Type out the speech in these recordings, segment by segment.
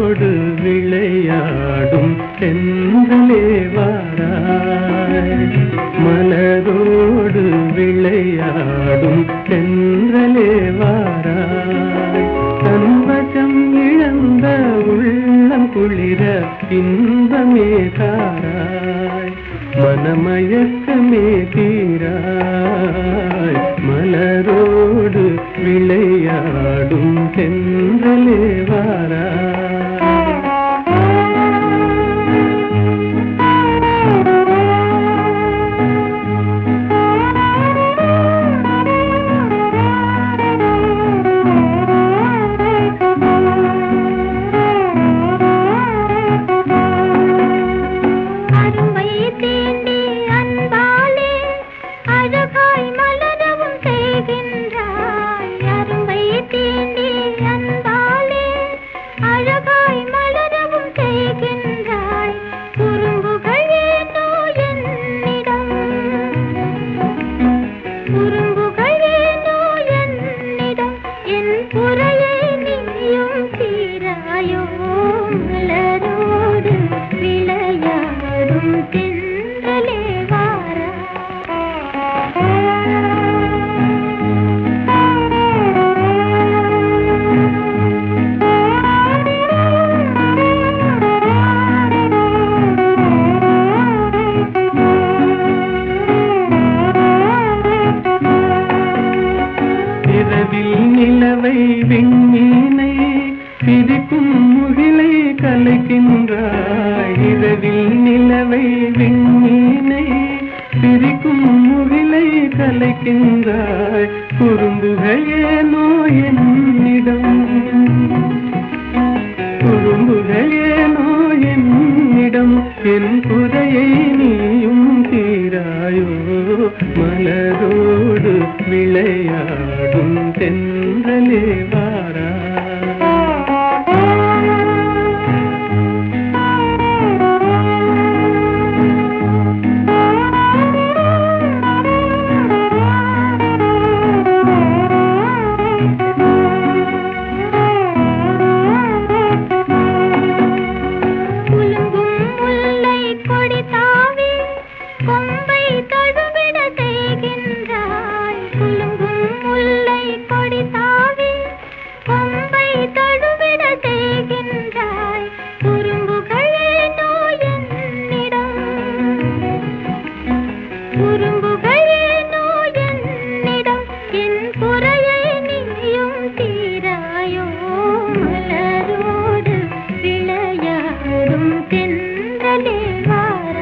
மலரோடு விளையாடும் தென்றலே வாராய் மலரோடு விளையாடும் தென்றலே வாராய் தன்வசம் இழந்த உள்ளம் குளிர இன்பமே தாராய் மனமயக்கமே தீராய் மலரோடு விளையாடும் தென்றலே வாராய் அருமை தீண்டி அன்பாலே அழகாய் மலரவும் செய்கின்றாய் அருமை தீண்டி அன்பாலே அழகாய் மலரவும் செய்கின்றாய் குறும்புகள் ஏனோ என்னிடம் குறும்புகள் ஏனோ என்னிடம் என் குறையை நீயும் தீராயோ மலரோடு விளையாடும் தென்றலே வாரா இரவில் நிலவை விண்மீனை பிரிக்கும் முகிலை கலைக்கின்றாய் இரவில் நிலவை விண்மீனை பிரிக்கும் முகிலை கலைக்கின்றாய் குறும்புகள் ஏனோ என்னிடம் குறும்புகள் ஏனோ என்னிடம் என் குறையை நீயும் தீராயோ மலரோடு விளையாடும் தென்றலே வாரா குலுங்கும் முல்லை கொடி தாவி கொம்பை தழுவிட செய்கின்றாய் குலுங்கும் முல்லை கொடி தாவி கொம்பை தழுவிட செய்கின்றாய் குறும்புகள் ஏனோ என்னிடம் குறும்புகள் ஏனோ என்னிடம் என் குறையை நீயும் தீராயோ மலரோடு விளையாடும் தென்றலே வாரா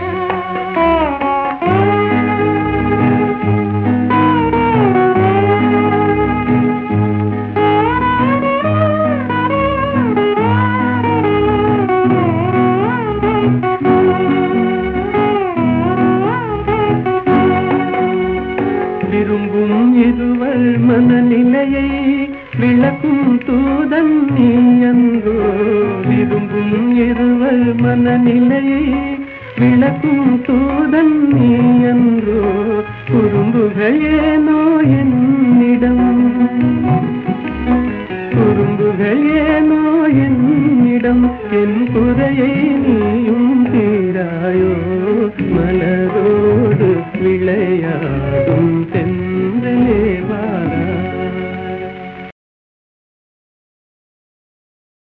விரும்பும் இருவர் மனநிலையை விளக்கும் தூதன் நீ அன்றோ விரும்பும் இருவர் மனநிலையை விளக்கும் தூதன் நீ அன்றோ குறும்புகள் ஏனோ என்னிடம் குறும்புகள் ஏனோ என்னிடம் என் குறையை நீயும் தீராயோ